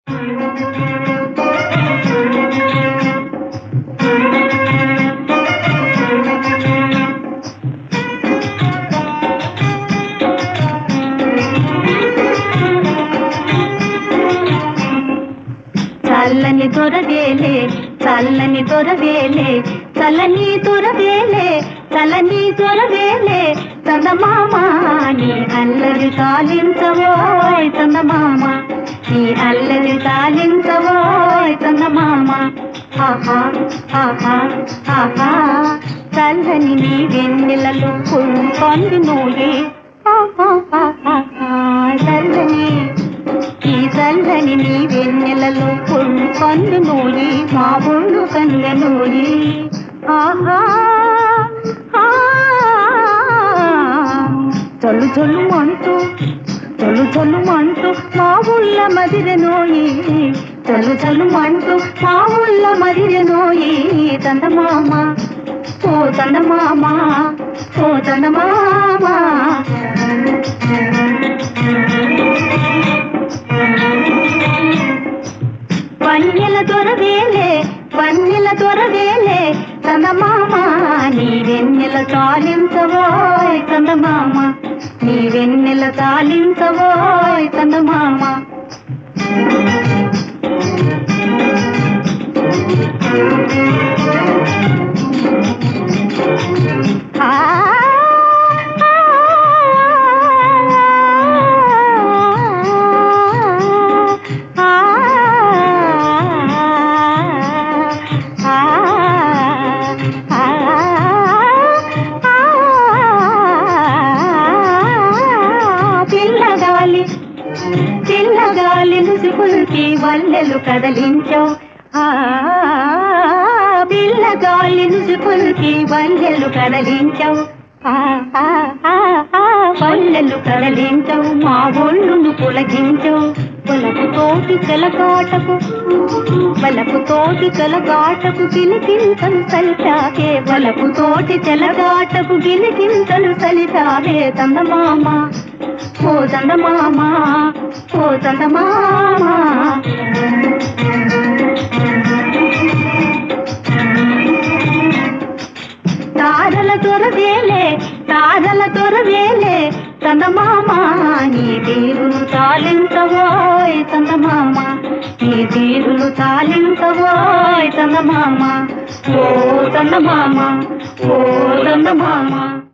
చల్లని దొరవేలే చల్లని దొరవేలే చల్లని దొరవేలే చల్లని దొరవేలే చందమామ నీ అల్లరి తాలించవోయ్ చందమామ నీ అల్లరి తాలించవోయ్ చందమామ ఆహా ఆహా ఆహా చల్లని నీ వెన్నెలలో కొంది నూయే ఆహా ఆహా చల్లని ఈ చల్లని నీ వెన్నెలలో పొళ్ళు కన్ను నూరి మా ఒళ్ళు కన్న నూరి ఆహా ఆ, చల్లు చల్లు అంటూ చల్లు చల్లు అంటూ మా ఊళ్ళ మదిరె నోయి చల్లు చల్లు అంటూ మా ఊళ్ళ మదిరె నోయి చందమామ ఓ చందమామ ఓ చందమామ వన్నెల దొరవేలే వన్నెల దొరవేలే చందమామ నీ వెన్నెల తాలించవోయ్ చందమామ నీ వెన్నెల తాలించవోయ్ చందమామ ఆ పిల్లగాలి పిల్లగాలి ముసుగుల్కి వల్లెలు కదలించావు ఆ పిల్లగాలి ముసుగుల్కి వల్లెలు కదలించావు ఆ, ఆ, ఆ, ఆ, వల్లెలు కదలించవు మా ఒళ్ళును పులగించవు పొలకు తోటి చెలగాటకు వలపు తోటి చెలగాటకు గిలిగింతలు సలిచావే వలపు తోటి చెలగాటకు గిలిగింతలు సలిచావే చందమామ ఓ చందమామ ఓ చందమామ తారల దొరవేలే తారల దొరవేలే చందమామ నీ తీరును తాలించవోయ్ చందమామ నీ తీరును తాలించవోయ్ చందమామ ఓ చందమామ ఓ చందమామ